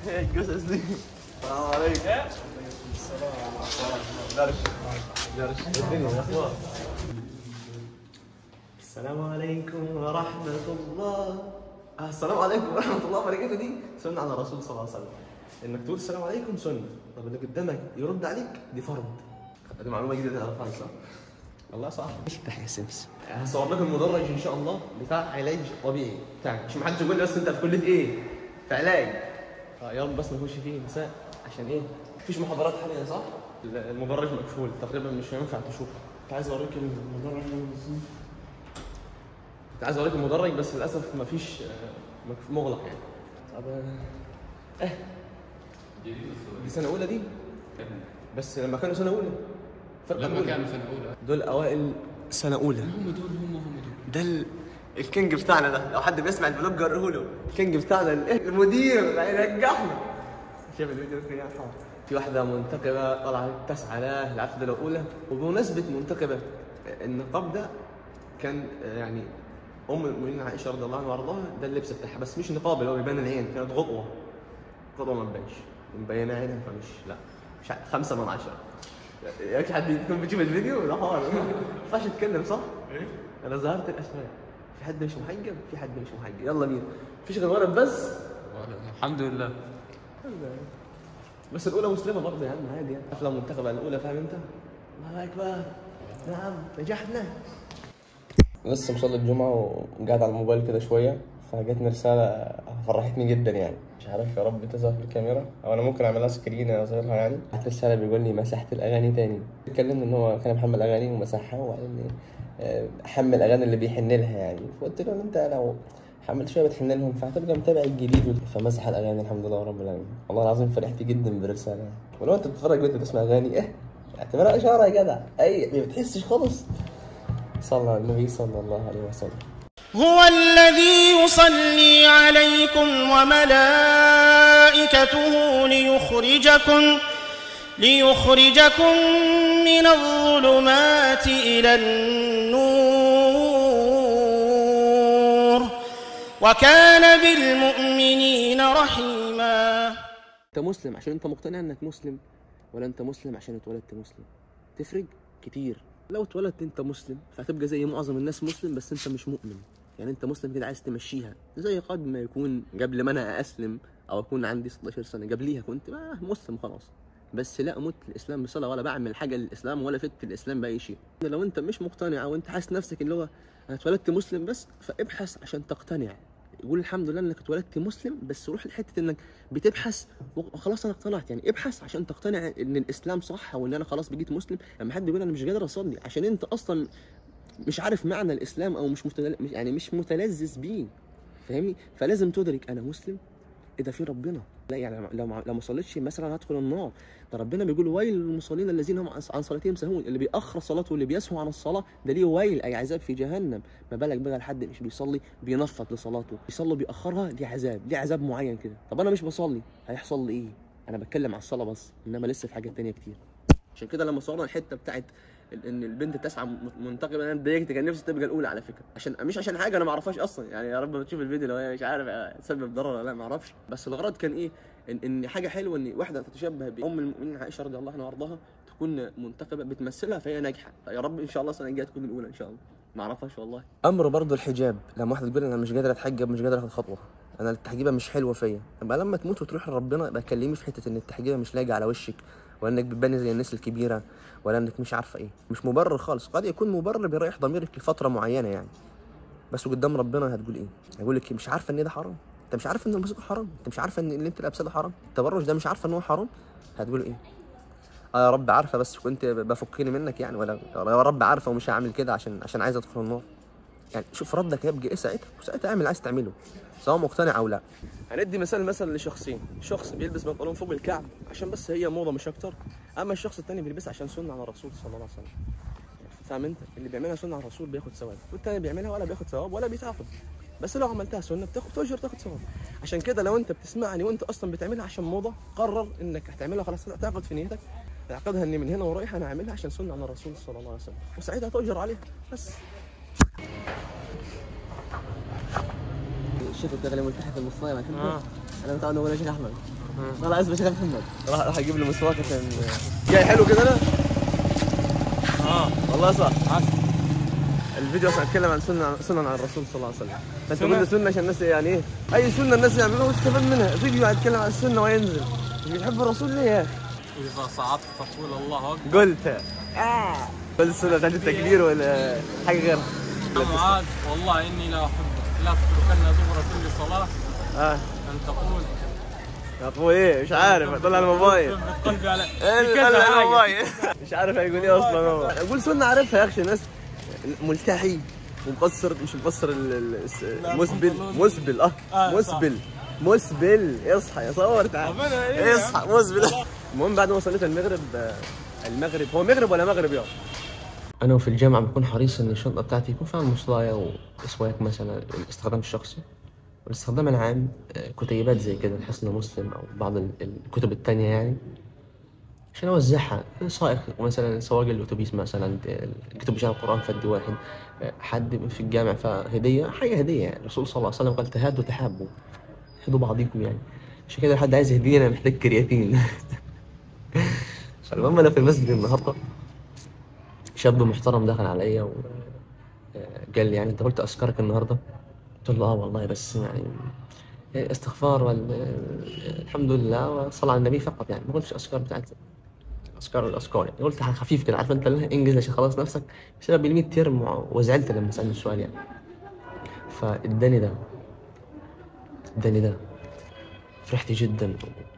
ايه القصص دي السلام عليكم درش درش الدنيا الاخبار السلام عليكم ورحمة الله آه السلام عليكم ورحمة الله وبركاته دي سنة على الرسول صلى الله عليه وسلم انك تقول السلام عليكم سنة طب اللي قدامك يرد عليك دي فرض دي معلومة جديدة تعرفها صح؟ والله صح افتح يا سمس هصور لكم المدرج ان شاء الله بتاع علاج طبيعي بتاعك عشان ما حدش يقول لي بس انت في كليه ايه؟ في علاج اه يا رب بس ما نخش فيه مساء عشان ايه؟ مفيش محاضرات حاليا صح؟ المدرج مقفول تقريبا مش هينفع تشوفه كنت عايز اوريك المدرج كنت عايز اوريك المدرج بس للاسف مفيش آه، مقف- مغلق يعني طب آه، اه دي سنه اولى دي بس لما كانوا سنه اولى فرقه لما أولى. كانوا سنه اولى دول اوائل سنه اولى هم دول هم هم دول ده ال... الكينج بتاعنا ده لو حد بيسمع الفلوج جريه له الكينج بتاعنا ال- المدير هينجحنا شايف الفيديو ده يا حار. في واحدة منتقبة طلعت تسعى له العفو ده الأولى وبمناسبة منتقبة النقاب ده كان آه، يعني أم المؤمنين عائشة رضي الله عنها وأرضاها ده اللبس بتاعها بس مش نقاب اللي هو بيبان العين كانت غطوة غطوة ما تبانش مبينة عينها فمش لا مش ع- خمسة من عشرة ياك حد يكون بيشوف الفيديو ده حوار ما ينفعش تتكلم صح؟ ايه؟ انا ظهرت الاسماء في حد مش محجب في حد مش محجب يلا بينا مفيش غير ولد بس الحمد لله بس الاولى مسلمه برضه يا عم عادي يعني افلام منتخبه الاولى فاهم انت؟ الله اكبر نعم نجحنا لسه مصلي الجمعه وقاعد على الموبايل كده شويه فجاتني رساله فرحتني جدا يعني مش عارف يا رب تظهر في الكاميرا او انا ممكن اعملها سكرين اظهرها يعني بعت رساله بيقول لي مسحت الاغاني تاني اتكلمنا ان هو كان محمل اغاني ومسحها وبعدين إيه، آه، حمل الاغاني اللي بيحن لها يعني فقلت له انت لو حملت شويه بتحن لهم فهتبقى متابع الجديد فمسح الاغاني الحمد لله رب العالمين والله العظيم فرحت جدا بالرساله يعني ولو انت بتتفرج وانت تسمع اغاني ايه اعتبرها اشاره يا جدع اي ما بتحسش خالص صلى على النبي صلى الله عليه وسلم هو الذي يصلي عليكم وملائكته ليخرجكم ليخرجكم من الظلمات إلى النور وكان بالمؤمنين رحيما انت مسلم عشان انت مقتنع انك مسلم ولا انت مسلم عشان اتولدت مسلم تفرق كتير لو اتولدت انت مسلم فهتبقى زي معظم الناس مسلم بس انت مش مؤمن يعني انت مسلم كده عايز تمشيها زي قد ما يكون قبل ما انا اسلم او اكون عندي 16 سنه قبليها كنت آه مسلم خلاص بس لا اموت الاسلام بصلاه ولا بعمل حاجه للاسلام ولا فدت الاسلام باي شيء لو انت مش مقتنع او انت حاسس نفسك اللي هو انا اتولدت مسلم بس فابحث عشان تقتنع قول الحمد لله انك اتولدت مسلم بس روح لحته انك بتبحث وخلاص انا اقتنعت يعني ابحث عشان تقتنع ان الاسلام صح وان انا خلاص بقيت مسلم لما حد يقول انا مش قادر اصلي عشان انت اصلا مش عارف معنى الاسلام او مش متل... مش- يعني مش متلذذ بيه فاهمني فلازم تدرك انا مسلم اذا في ربنا لا يعني لو ما- لو ما صليتش مثلا هدخل النار ده ربنا بيقول ويل للمصلين الذين هم عن عن صلاتهم سهون اللي بيأخر صلاته واللي بيسهو عن الصلاة ده ليه ويل أي عذاب في جهنم ما بالك بقى لحد مش بيصلي بينفض لصلاته بيصلي بيأخرها دي عذاب ليه عذاب معين كده طب أنا مش بصلي هيحصل لي إيه أنا بتكلم على الصلاة بس إنما لسه في حاجات تانية كتير عشان كده لما صورنا الحته بتاعت ال- ان البنت تسعى م- منتقبه انا اتضايقت كان نفسي تبقى الاولى على فكره عشان مش عشان حاجه انا ما اعرفهاش اصلا يعني يا رب ما تشوف الفيديو لو هي مش عارف تسبب ضرر ولا لا ما اعرفش بس الغرض كان ايه ان, إن حاجه حلوه ان واحده تتشبه بام المؤمنين عائشه رضي الله عنها وارضاها تكون منتقبه بتمثلها فهي ناجحه يا رب ان شاء الله السنه الجايه تكون الاولى ان شاء الله ما اعرفهاش والله امر برضه الحجاب لما واحده تقول انا مش قادره اتحجب مش قادره اخد خطوه انا التحجيبه مش حلوه فيا يبقى لما تموت وتروح لربنا يبقى كلمي في حته ان التحجيبه مش لاقي على وشك ولا انك بتبان زي الناس الكبيره ولا انك مش عارفه ايه مش مبرر خالص قد يكون مبرر بيريح ضميرك لفتره معينه يعني بس قدام ربنا هتقول ايه هيقول لك مش عارفه ان ده حرام انت مش عارفه ان الموسيقى حرام انت مش عارفه ان اللي انت لابسه ده حرام التبرج ده مش عارفه ان هو حرام هتقول ايه اه يا رب عارفه بس كنت بفكني منك يعني ولا يا رب عارفه ومش هعمل كده عشان عشان عايز ادخل النار يعني شوف ردك هيبقى ايه ساعتها وساعتها اعمل اللي عايز تعمله سواء مقتنع او لا هندي مثال مثلا لشخصين شخص بيلبس بنطلون فوق الكعب عشان بس هي موضه مش اكتر اما الشخص الثاني بيلبسها عشان سنه على الرسول صلى الله عليه وسلم فاهم انت اللي بيعملها سنه على الرسول بياخد ثواب والثاني بيعملها ولا بياخد ثواب ولا بيتعاقب بس لو عملتها سنه بتاخد اجر تاخد ثواب عشان كده لو انت بتسمعني وانت اصلا بتعملها عشان موضه قرر انك هتعملها خلاص تعقد في نيتك اعتقدها ان من هنا ورايح انا هعملها عشان سنه على الرسول صلى الله عليه وسلم وساعتها تؤجر عليها بس شفت الدغله ملتحف المصنع عشان آه. انا متعود اقول يا شيخ احمد انا عايز بشيخ محمد راح راح اجيب له مسواك عشان جاي حلو كده انا اه والله صح عسل الفيديو اصلا اتكلم عن سنه سنن عن الرسول صلى الله عليه وسلم فانت سنة؟ قلت سنه عشان الناس يعني ايه اي سنه الناس يعملوها وتستفاد منها فيديو هيتكلم عن السنه وينزل مش بتحب الرسول ليه يا اخي اذا صعدت تقول الله اكبر قلت اه قلت السنه بتاعت التكبير ولا حاجه غيرها يا معاذ والله اني لا احبك لا تتركن دبر كل صلاه اه ان تقول اقول ايه مش عارف طلع الموبايل قلبي على ايه في اللي كذا طلع حاجه الموبايل مش عارف هيقول ايه اصلا هو اقول سنه عارفها يا اخي الناس ملتحي ومقصر مش مقصر ال- ال- الس- لا، مسبل بنطلون. مسبل اه آه، صح. مسبل مسبل اصحى يا صور تعال طب أنا إيه يا اصحى مسبل المهم بعد ما صليت المغرب آه، المغرب هو مغرب ولا مغرب يا انا وفي الجامعه بكون حريص ان الشنطه بتاعتي يكون فيها مصلايه واسواق مثلا الاستخدام الشخصي والاستخدام العام آه، كتيبات زي كده حسن مسلم او بعض ال- الكتب التانية يعني عشان اوزعها سائق مثلا سواق الاتوبيس مثلا الكتب بتاع القران فد واحد آه، حد في الجامع فهديه حاجه هديه يعني الرسول صلى الله عليه وسلم قال تهادوا تحابوا هدوا بعضيكم يعني عشان كده لو حد عايز هديه انا محتاج كرياتين فالمهم انا في المسجد النهارده شاب محترم دخل عليا وقال لي يعني انت قلت اذكارك النهارده قلت له اه والله بس يعني استغفار وال الحمد لله وصلى على النبي فقط يعني ما قلتش اذكار بتاعت اذكار الاذكار يعني قلت حاجه خفيف كده عارف انت اللي هي انجز عشان خلاص نفسك بسبب ال 100 ترم و- وزعلت لما سالني السؤال يعني فاداني ده اداني ده فرحت جدا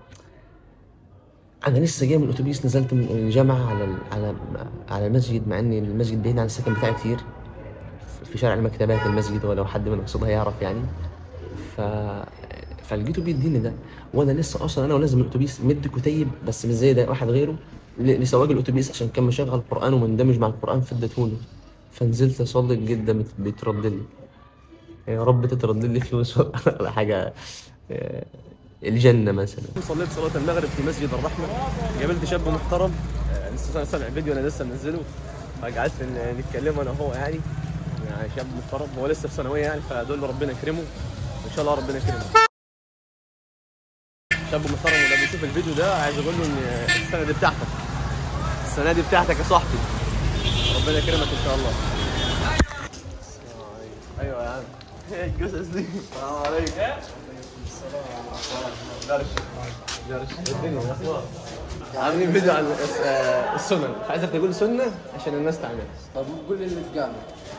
انا لسه جاي من الاتوبيس نزلت من الجامعه على ال- على على المسجد مع ان المسجد بعيد عن السكن بتاعي كتير في شارع المكتبات المسجد ولو حد من قصدها يعرف يعني ف فلقيته بيديني ده وانا لسه اصلا انا ولازم الاتوبيس مدي كتيب بس مش زي ده واحد غيره ل- لسواق الاتوبيس عشان كان مشغل القران ومندمج مع القران فاديتهوله فنزلت اصلي الجده بت- بترد لي يا رب تترد لي فلوس ولا حاجه آه، الجنه مثلا صليت صلاه المغرب في مسجد الرحمه قابلت شاب محترم آه، لسه سامع فيديو انا لسه منزله فقعدت ن- نتكلم انا وهو يعني يعني شاب محترم هو لسه في ثانويه يعني فدول له ربنا يكرمه ان شاء الله ربنا يكرمه شاب محترم وده بيشوف الفيديو ده عايز اقول له ان السنه دي بتاعتك السنه دي بتاعتك يا صاحبي ربنا يكرمك ان شاء الله ايوه يا عم ايه القصص دي السلام عليكم درش درش الدنيا اخبار عاملين فيديو عن الس- آه، السنن عايزك تقول سنه عشان الناس تعملها طب قول لي اللي تقال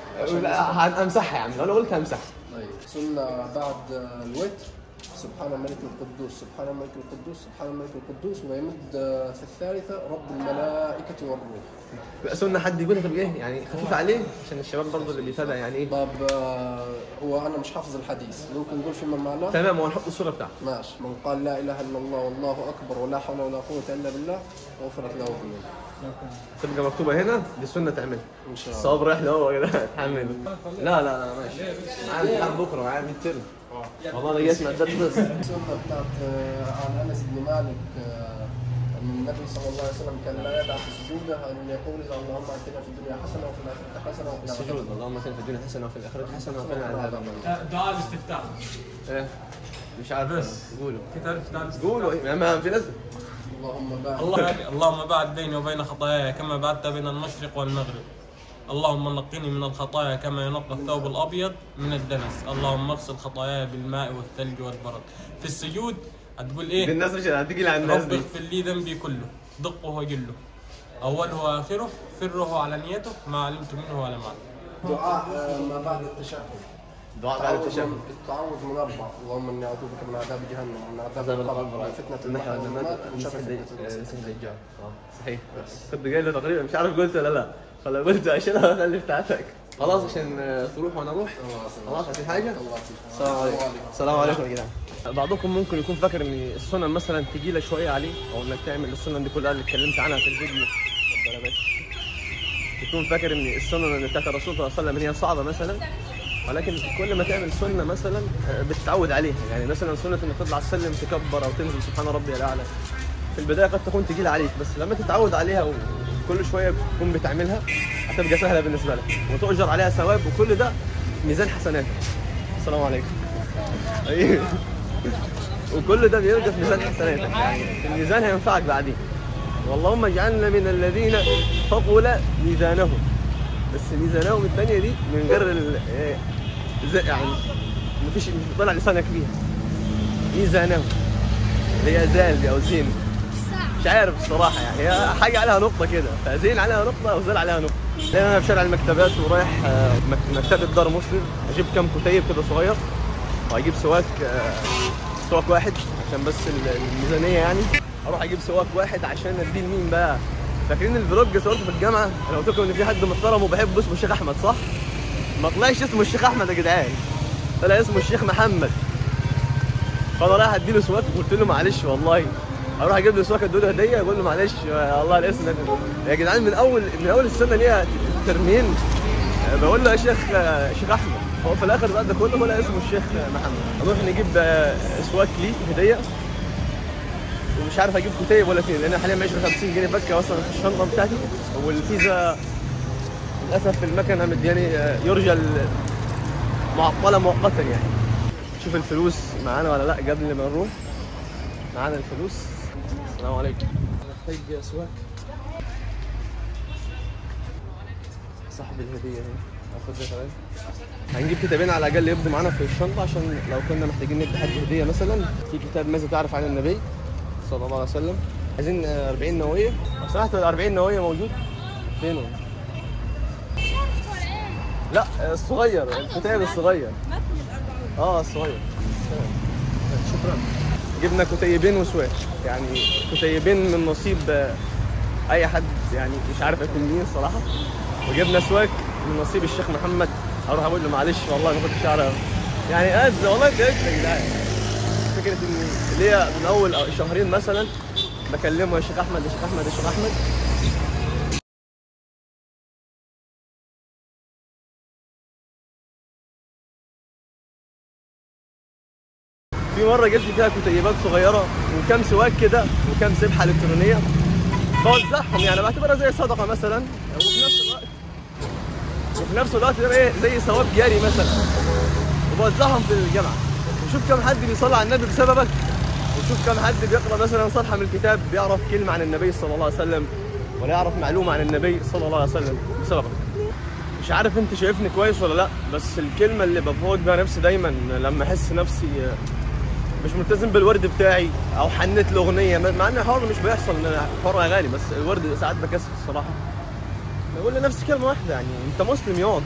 لا ه- همسحها يا عم لو انا قلت همسحها طيب سنة بعد الوتر سبحان الملك القدوس سبحان الملك القدوس سبحان الملك القدوس ويمد في الثالثة رب الملائكة والروح بقى سنه حد يقولها تبقى ايه يعني خفيفه عليه عشان الشباب برضه اللي بيتابع يعني ايه طب آه، هو أنا مش حافظ الحديث ممكن نقول فيما معناه تمام ونحط الصوره بتاعته ماشي من قال لا إله إلا الله والله أكبر ولا حول ولا قوة إلا بالله غفرت له ذنوبه تبقى مكتوبه هنا دي سنه تعملها إن شاء الله الصواب رايح له هو كده اتحمل لا لا لا ماشي معايا امتحان بكره معايا 100 ترم والله انا جاي اسمع الدرس بس السنة بتاعت آه، عن أنس بن مالك آه، أن النبي صلى الله عليه وسلم كان لا يدع في سجوده أن يقول اللهم آتنا في الدنيا حسنة وفي الآخرة حسنة وقنا عذاب السجود اللهم صل في الدنيا حسنه وفي الاخره حسنه وقنا عذاب النار دعاء الاستفتاح ايه مش عارف بس. قولوا كتاب دعاء الاستفتاح قولوا إيه، ما في ناس اللهم بارك الله اللهم بعد بيني وبين خطاياي كما بعدت بين المشرق والمغرب اللهم نقني من الخطايا كما ينقى الثوب الابيض من الدنس اللهم اغسل خطاياي بالماء والثلج والبرد في السجود هتقول دي ايه الناس مش هتيجي على الناس رب دي اغفر لي ذنبي كله دقه وجله اوله واخره سره علانيته ما علمت منه ولا ما علمت دعاء آه، ما بعد التشهد دعاء بعد التعوذ التشهد من- التعوذ من أربع اللهم إني أعوذ بك من عذاب جهنم ومن عذاب عذاب القبر القبر ومن فتنة النحو المحيا والممات ومن شر فتنة المسيح الدجال اه صحيح كنت جاي له تقريبا مش عارف قلت ولا لا فلو قلت اشيلها واخلي بتاعتك خلاص عشان آه، تروح وانا اروح خلاص في حاجه الله يعطيك. السلام عليكم السلام عليكم يا جدعان بعضكم ممكن يكون فاكر ان السنن مثلا تقيله شويه عليه او انك تعمل السنن دي كلها اللي اتكلمت عنها في الفيديو اتفضل يا باشا. يكون فاكر ان السنن اللي بتاعت الرسول صلى الله عليه وسلم هي صعبه مثلا ولكن كل ما تعمل سنه مثلا آه، بتتعود عليها يعني مثلا سنه انك تطلع السلم تكبر او تنزل سبحان ربي الاعلى في البدايه قد تكون تقيله عليك بس لما تتعود عليها وكل شويه تكون بتعملها هتبقى سهله بالنسبه لك وتؤجر عليها ثواب وكل ده ميزان حسناتك السلام عليكم ايوه وكل ده بيرجع في ميزان حسناتك يعني في الميزان هينفعك بعدين واللهم اجعلنا من الذين ثقل ميزانهم بس ميزانهم الثانيه دي من غير ال إيه، زي يعني مفيش مش طلع لسانك فيها ميزانهم اللي هي زال دي او زين مش عارف الصراحه يعني هي حاجه عليها نقطه كده فزين عليها نقطه وزال عليها نقطه لان انا في شارع المكتبات ورايح آه، مك- مكتبه دار مسلم اجيب كام كتيب كده صغير وهجيب سواك آه، سواك واحد عشان بس ال- الميزانيه يعني اروح اجيب سواك واحد عشان اديه لمين بقى فاكرين الفلوج اللي صورته في الجامعه انا قلت لكم ان في حد محترم وبحبه اسمه الشيخ احمد صح ما طلعش اسمه الشيخ احمد يا جدعان طلع اسمه الشيخ محمد فانا رايح اديله سواك قلت له معلش والله اروح اجيب له سواك اديله هديه يقول له معلش يا الله الاسم ده يا جدعان من اول من اول السنه ليها ترمين آه، بقول له يا شيخ آه، شيخ احمد هو في الاخر بعد ده كله طلع اسمه الشيخ محمد نروح نجيب آه، سواك ليه هديه ومش عارف اجيب كتيب ولا اتنين لان أنا حاليا معيش غير 50 جنيه فكه اصلا في الشنطه بتاعتي والفيزا للاسف المكنه مدياني آه، يرجى ال- معطله مؤقتا يعني شوف الفلوس معانا ولا لا قبل ما نروح معانا الفلوس السلام عليكم محتاج سواك صاحب الهديه اهي هاخد ده كمان هنجيب كتابين على الاقل يبدو معانا في الشنطه عشان لو كنا محتاجين ندي حد هديه مثلا في كتاب ماذا تعرف عن النبي صلى الله عليه وسلم عايزين آه، 40 نوويه لو سمحت ال 40 نوويه موجود فين هو؟ لا آه، الصغير الكتاب الصغير اه الصغير شكرا جبنا كتيبين وسواك يعني كتيبين من نصيب آه، اي حد يعني مش عارف يكون مين الصراحه وجبنا سواك من نصيب الشيخ محمد اروح اقول له معلش والله ما كنتش اعرف يعني أز والله اتضايقت يا جدعان فكره ان ليا من اول شهرين مثلا بكلمه يا شيخ احمد يا شيخ احمد يا شيخ احمد في مره جبت فيها كتيبات صغيره وكام سواك كده وكام سبحه الكترونيه بوزعهم يعني بعتبرها زي صدقه مثلا وفي نفس الوقت وفي نفس الوقت ده ايه زي ثواب جاري مثلا وبوزعهم في الجامعه وشوف كم حد بيصلي على النبي بسببك وشوف كم حد بيقرا مثلا صفحه من الكتاب بيعرف كلمه عن النبي صلى الله عليه وسلم ولا يعرف معلومه عن النبي صلى الله عليه وسلم بسببك مش عارف انت شايفني كويس ولا لا بس الكلمه اللي بفوت بيها نفسي دايما لما احس نفسي مش ملتزم بالورد بتاعي او حنيت لاغنيه مع ان الحوار مش بيحصل ان حوار اغاني بس الورد ساعات بكسل الصراحه بقول لنفسي كلمه واحده يعني انت مسلم ياض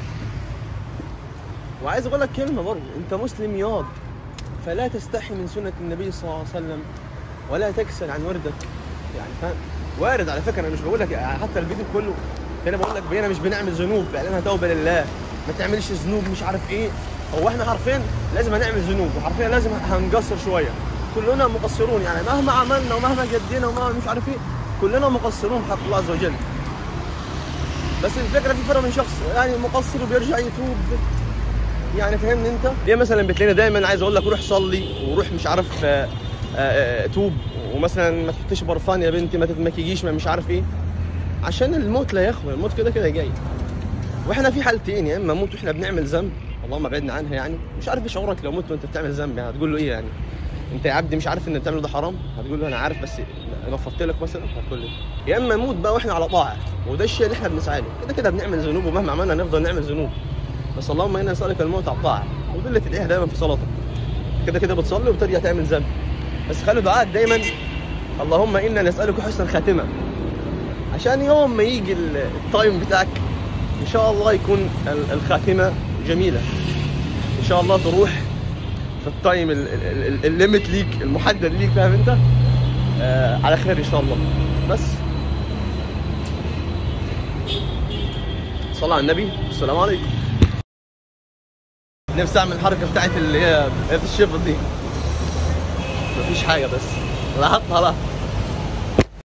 وعايز اقول لك كلمه برضه انت مسلم ياض فلا تستحي من سنه النبي صلى الله عليه وسلم ولا تكسل عن وردك يعني فاهم وارد على فكره انا مش بقول لك يعني حتى الفيديو كله انا بقول لك بقينا مش بنعمل ذنوب اعلانها توبه لله ما تعملش ذنوب مش عارف ايه هو احنا حرفيا لازم هنعمل ذنوب وحرفيا لازم هنقصر شويه كلنا مقصرون يعني مهما عملنا ومهما جدينا ومهما مش عارف ايه كلنا مقصرون في حق الله عز وجل بس الفكره في فرق من شخص يعني مقصر وبيرجع يتوب يعني فهمني انت ليه مثلا بتلاقيني دايما عايز اقول لك روح صلي وروح مش عارف آه، آه، آه، توب ومثلا ما تحطيش برفان يا بنتي ما تتمكيجيش ما مش عارف ايه عشان الموت لا يخوى الموت كده كده جاي واحنا في حالتين يا اما موت واحنا بنعمل ذنب اللهم ابعدنا عنها يعني مش عارف ايه شعورك لو مت وانت بتعمل ذنب يعني هتقول له ايه يعني انت يا عبدي مش عارف ان اللي بتعمله ده حرام هتقول له انا عارف بس غفرت لك مثلا هتقول له يا اما موت بقى واحنا على طاعه وده الشيء اللي احنا بنسعى له كده كده بنعمل ذنوب ومهما عملنا هنفضل نعمل ذنوب بس اللهم انا نسالك الموت على الطاعه ودي اللي تدعيها دايما في صلاتك كده كده بتصلي وبترجع تعمل ذنب بس خلي دعائك دايما اللهم انا نسالك حسن الخاتمه عشان يوم ما يجي ال- التايم بتاعك ان شاء الله يكون ال- الخاتمه جميله ان شاء الله تروح في التايم ال- ال- ال- الليمت ليك المحدد ليك فاهم انت آه على خير ان شاء الله بس صلى على النبي السلام عليكم نفسي اعمل الحركه بتاعت اللي هي بتاعت الشفط دي مفيش حاجه بس لاحظتها لا